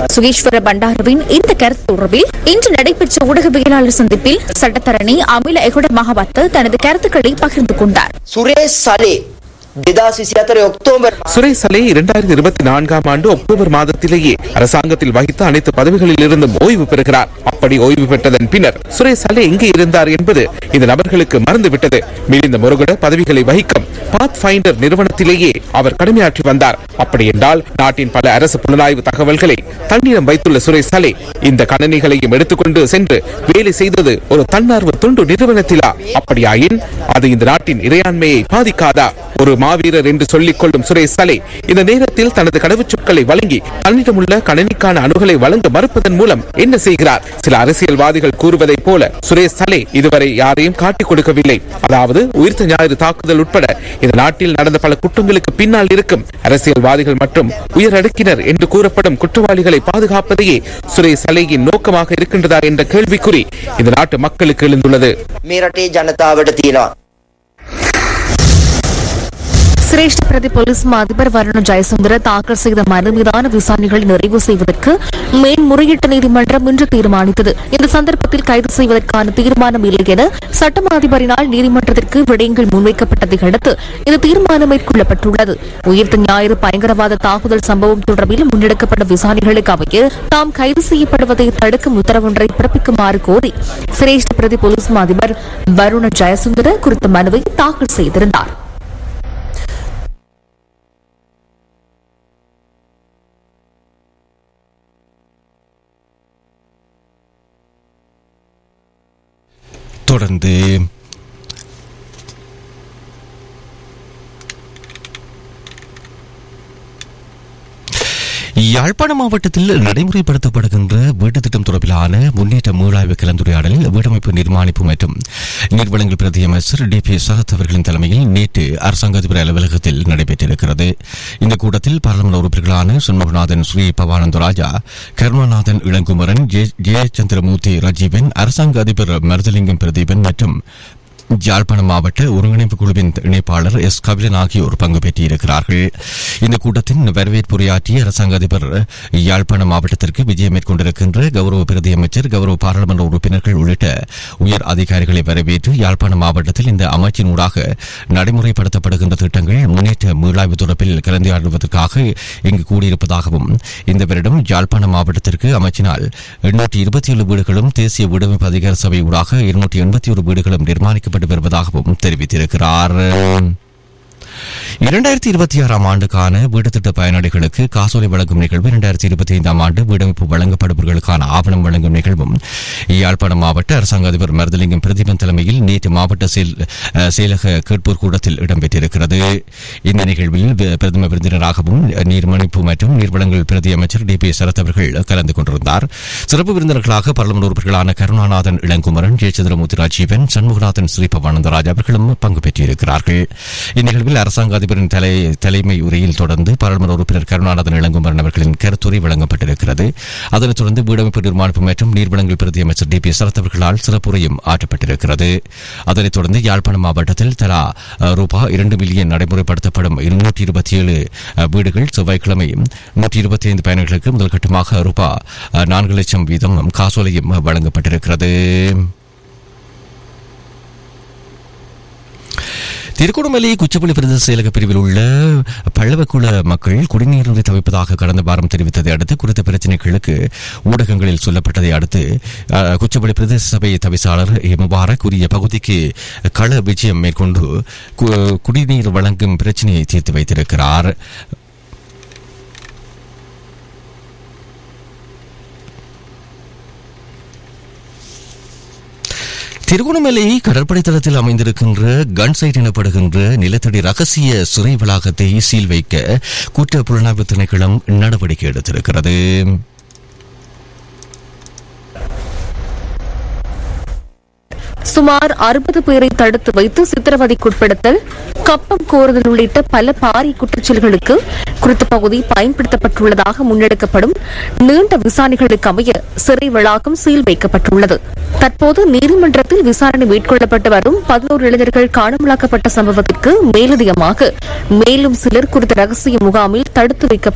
சுகேஸ்வர பண்டாரவின் இந்த கருத்து தொடர்பில் இன்று நடைபெற்ற ஊடகவியலாளர் சந்திப்பில் சட்டத்தரணி அமில எகுட மகாபத்த தனது கருத்துக்களை பகிர்ந்து கொண்டார் සුරේස් සලේ දෙදා සිසිතර ඔක්තෝබර් சுரேஷ் சலே இரண்டாயிரத்தி இருபத்தி நான்காம் ஆண்டு அக்டோபர் மாதத்திலேயே அரசாங்கத்தில் வகித்த அனைத்து பதவிகளில் இருந்தும் ஓய்வு பெறுகிறார் அப்படி ஓய்வு பெற்றதன் பின்னர் சுரேஷ் சலே எங்கே இருந்தார் என்பது இந்த நபர்களுக்கு மறந்துவிட்டது மிலிந்த முருகட பதவிகளை வகிக்கும் பாத் ஃபைண்டர் நிறுவனத்திலேயே அவர் கடமையாற்றி வந்தார் அப்படி என்றால் நாட்டின் பல அரசு புலனாய்வு தகவல்களை தன்னிடம் வைத்துள்ள சுரேஷ் சலே இந்த கணனிகளையும் எடுத்துக்கொண்டு சென்று வேலை செய்தது ஒரு தன்னார்வ தொண்டு நிறுவனத்திலா அப்படியாயின் அது இந்த நாட்டின் இறையாண்மையை பாதிக்காதா ஒரு மாவீரர் என்று சொல்லிக் கொள்ளும் சுரேஷ் சலே இந்த நேரத்தில் தனது கடவுச்சொற்களை வழங்கி தன்னிடமுள்ள கணினிக்கான அணுகலை வழங்க மறுப்பதன் மூலம் என்ன செய்கிறார் சில அரசியல்வாதிகள் கூறுவதைப் போல சுரேஷ் சலே இதுவரை யாரையும் காட்டிக் கொடுக்கவில்லை அதாவது உயிர்த்த ஞாயிறு தாக்குதல் உட்பட இந்த நாட்டில் நடந்த பல குற்றங்களுக்கு பின்னால் இருக்கும் அரசியல்வாதிகள் மற்றும் உயரடுக்கினர் என்று கூறப்படும் குற்றவாளிகளை பாதுகாப்பதையே சுரேஷ் சலேயின் நோக்கமாக இருக்கின்றதா என்ற கேள்விக்குறி இந்த நாட்டு மக்களுக்கு எழுந்துள்ளது මේ රටේ ජනතාවට තියෙනවා. சிரேஷ்ட பிரதி போலீஸ் மா அதிபர் வருண ஜெயசுந்தர தாக்கல் செய்த மனு மீதான விசாரணைகளை நிறைவு செய்வதற்கு மேன்முறையீட்டு நீதிமன்றம் இன்று தீர்மானித்தது இந்த சந்தர்ப்பத்தில் கைது செய்வதற்கான தீர்மானம் இல்லை என சட்டமா அதிபரினால் நீதிமன்றத்திற்கு விடயங்கள் முன்வைக்கப்பட்டதை அடுத்து இந்த தீர்மானம் மேற்கொள்ளப்பட்டுள்ளது உயிர்த்த ஞாயிறு பயங்கரவாத தாக்குதல் சம்பவம் தொடர்பில் முன்னெடுக்கப்பட்ட விசாரணைகளுக்கு அமைய தாம் கைது செய்யப்படுவதை தடுக்கும் உத்தரவொன்றை பிறப்பிக்குமாறு கோரி சிரேஷ்ட பிரதி போலீஸ் மா அதிபர் வருண ஜெயசுந்தர குறித்த மனுவை தாக்கல் செய்திருந்தார் தொடர்ந்து யாழ்ப்பாண மாவட்டத்தில் நடைமுறைப்படுத்தப்படுகின்ற வீட்டு திட்டம் தொடர்பிலான முன்னேற்ற மீளாய்வு கலந்துரையாடலில் வீடமைப்பு நிர்மாணிப்பு மற்றும் நீர்வளங்கள் பிரதி அமைச்சர் டி பி சரத் அவர்களின் தலைமையில் நேற்று அரசாங்க அதிபர் அலுவலகத்தில் நடைபெற்றிருக்கிறது இந்த கூட்டத்தில் பாராளுமன்ற உறுப்பினர்களான சண்முகநாதன் ஸ்ரீ பவானந்த ராஜா கருணாநாதன் இளங்குமரன் ஜே ஜெயச்சந்திரமூர்த்தி ரஜீவன் அரசாங்க அதிபர் மருதலிங்கம் பிரதீபன் மற்றும் யாழ்ப்பாணம் மாவட்ட ஒருங்கிணைப்பு குழுவின் இணைப்பாளர் எஸ் கபிலன் ஆகியோர் பங்கு பெற்றிருக்கிறார்கள் இந்த கூட்டத்தின் வரவேற்புரையாற்றிய அரசாங்க அதிபர் யாழ்ப்பாணம் மாவட்டத்திற்கு விஜயம் மேற்கொண்டிருக்கின்ற கௌரவ பிரதி அமைச்சர் கௌரவ பாராளுமன்ற உறுப்பினர்கள் உள்ளிட்ட உயர் அதிகாரிகளை வரவேற்று யாழ்ப்பாணம் மாவட்டத்தில் இந்த அமைச்சினூடாக நடைமுறைப்படுத்தப்படுகின்ற திட்டங்கள் முன்னேற்ற மீளாய்வு தொடர்பில் கலந்துரையாடுவதற்காக இங்கு கூடியிருப்பதாகவும் இந்த வருடம் யாழ்ப்பாணம் மாவட்டத்திற்கு அமைச்சினால் எண்ணூற்றி இருபத்தி ஏழு வீடுகளும் தேசிய வீடமைப்பு அதிகார சபை ஊடாக இருநூற்றி எண்பத்தி ஒரு வீடுகளும் நிர்மாணிக்கப்பட்டு வருவதாகவும் தெரிவித்திருக்கிறார் இரண்டாயிரத்தி இருபத்தி ஆறாம் ஆண்டுக்கான வீடு திட்ட பயனாளிகளுக்கு காசோலை வழங்கும் நிகழ்வு இரண்டாயிரத்தி இருபத்தி ஐந்தாம் ஆண்டு வீடமைப்பு வழங்கப்படுபவர்களுக்கான ஆவணம் வழங்கும் நிகழ்வும் யாழ்ப்பாணம் மாவட்ட அரசாங்க அதிபர் மருதலிங்கம் பிரதீபன் தலைமையில் நேற்று மாவட்ட செயல் அஹ், செயலக கேட்போர் கூடத்தில் இடம்பெற்றிருக்கிறது இந்த நிகழ்வில் வி- பிரதம விருந்தினராகவும் நீர்மணிப்பு மற்றும் நீர்வளங்கள் பிரதி அமைச்சர் டி பி சரத் அவர்கள் கலந்து கொண்டிருந்தார் சிறப்பு விருந்தினர்களாக பார்லமெண்ட் உறுப்பினர்களான கருணாநாதன் இளங்குமரன் ஜெயச்சந்திரமூர்த்தி ராஜீவன் சண்முகநாதன் ஸ்ரீபவானந்தராஜ் அவர்களும் பங்கு பெற்றிருக்கிறார்கள் இந்நிகழ்வில் அரசாங்க அதிபரின் தலை தலைமை உரையில் தொடர்ந்து பாராளுமன்ற உறுப்பினர் கருணாநாதன் இளங்குமரன் அவர்களின் கருத்துரை வழங்கப்பட்டிருக்கிறது அதனைத் தொடர்ந்து வீடமைப்பு நிர்மாணிப்பு மற்றும் நீர்வளங்கள் பிரதி அமைச்சர் டி பி சரத் அவர்களால் சிறப்புரையும் ஆற்றப்பட்டிருக்கிறது அதனைத் தொடர்ந்து யாழ்ப்பாணம் மாவட்டத்தில் தலா அஹ், ரூபாய் இரண்டு மில்லியன் நடைமுறைப்படுத்தப்படும் இருநூற்றி இருபத்தி ஏழு வீடுகள் செவ்வாய்க்கிழமை நூற்றி இருபத்தி ஐந்து பயணிகளுக்கு முதல் கட்டமாக ரூபாய் அஹ், நான்கு லட்சம் வீதம் காசோலையும் வழங்கப்பட்டிருக்கிறது திருகோணமலை குச்சப்புள்ளி பிரதேச செயலக பிரிவில் உள்ள பள்ளவக்குள மக்கள் குடிநீரின்றி தவிப்பதாக கடந்த வாரம் தெரிவித்ததை அடுத்து குறித்த பிரச்சினைகளுக்கு ஊடகங்களில் சொல்லப்பட்டதை அடுத்து அஹ், குச்சப்புள்ளி பிரதேச சபை தவிசாளர் முபாரக் உரிய பகுதிக்கு கள விஜயம் மேற்கொண்டு கு- குடிநீர் வழங்கும் பிரச்சினையை தீர்த்து வைத்திருக்கிறார் திருகோணமலை கடற்படை தளத்தில் அமைந்திருக்கின்ற கன் சைட் எனப்படுகின்ற நிலத்தடி ரகசிய சிறை வளாகத்தை சீல் வைக்க குற்ற புலனாய்வு திணைக்களம் நடவடிக்கை எடுத்திருக்கிறது சுமார் அறுபது பேரை தடுத்து வைத்து சித்திரவதைக்குட்படுத்தல் கப்பம் கோருதல் உள்ளிட்ட பல பாரிய குற்றச்செயல்களுக்கு குறித்த பகுதி பயன்படுத்தப்பட்டுள்ளதாக முன்னெடுக்கப்படும் நீண்ட விசாரணைகளுக்கு அமைய சிறை வளாகம் சீல் வைக்கப்பட்டுள்ளது தற்போது நீதிமன்றத்தில் விசாரணை மேற்கொள்ளப்பட்டு வரும் பதினோரு இளைஞர்கள் காணாமலாக்கப்பட்ட சம்பவத்திற்கு மேலதிகமாக மேலும் சிலர் குறித்த ரகசிய முகாமில் தடுத்து வைக்கப்பட்டு